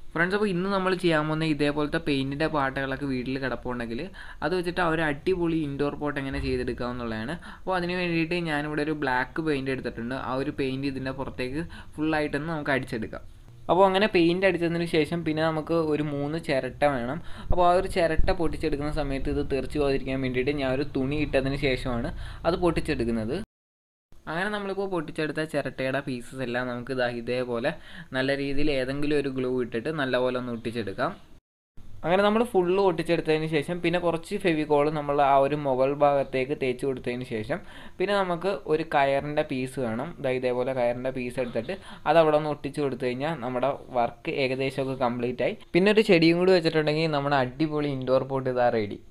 friends അപ്പോൾ ഇന്ന് നമ്മൾ ചെയ്യാൻ പോകുന്ന ഇതേപോലത്തെ പെയിൻറ്റിൻ്റെ പാട്ടുകളൊക്കെ വീട്ടിൽ കിടപ്പുണ്ടെങ്കിൽ അത് വെച്ചിട്ട് ഒരു അടിപൊളി ഇൻഡോർ പോട്ട് എങ്ങനെ ചെയ്തെടുക്കുക എന്നുള്ളതാണ് അപ്പോൾ അതിന് വേണ്ടിയിട്ട് ഞാനിവിടെ ഒരു ബ്ലാക്ക് പെയിൻറ്റ് എടുത്തിട്ടുണ്ട് ആ ഒരു പെയിൻറ്റ് ഇതിൻ്റെ പുറത്തേക്ക് ഫുള്ളായിട്ടൊന്ന് നമുക്ക് അടിച്ചെടുക്കാം അപ്പോൾ അങ്ങനെ പെയിൻറ്റ് അടിച്ചതിന് ശേഷം പിന്നെ നമുക്ക് ഒരു മൂന്ന് ചിരട്ട വേണം അപ്പോൾ ആ ഒരു ചിരട്ട പൊട്ടിച്ചെടുക്കുന്ന സമയത്ത് ഇത് തെറിച്ച് പോകാതിരിക്കാൻ വേണ്ടിയിട്ട് ഞാൻ ഒരു തുണി ഇട്ടതിന് ശേഷമാണ് അത് പൊട്ടിച്ചെടുക്കുന്നത് അങ്ങനെ നമ്മളിപ്പോൾ പൊട്ടിച്ചെടുത്ത ചിരട്ടയുടെ പീസസ് എല്ലാം നമുക്ക് ഇതാ ഇതേപോലെ നല്ല രീതിയിൽ ഏതെങ്കിലും ഒരു ഗ്ലൂ ഇട്ടിട്ട് നല്ലപോലെ ഒന്ന് ഒട്ടിച്ചെടുക്കാം അങ്ങനെ നമ്മൾ ഫുള്ള് ഒട്ടിച്ചെടുത്തതിന് ശേഷം പിന്നെ കുറച്ച് ഫെവിക്കോൾ നമ്മൾ ആ ഒരു മുകൾ ഭാഗത്തേക്ക് തേച്ച് കൊടുത്തതിന് ശേഷം പിന്നെ നമുക്ക് ഒരു കയറിൻ്റെ പീസ് വേണം ഇതാ ഇതേപോലെ കയറിൻ്റെ പീസ് എടുത്തിട്ട് അത് അവിടെ ഒന്ന് ഒട്ടിച്ച് കൊടുത്തു കഴിഞ്ഞാൽ നമ്മുടെ വർക്ക് ഏകദേശമൊക്കെ കംപ്ലീറ്റ് ആയി പിന്നെ ഒരു ചെടിയും കൂടി വെച്ചിട്ടുണ്ടെങ്കിൽ നമ്മുടെ അടിപൊളി ഇൻഡോർ പോട്ട് ഇതാ റെഡി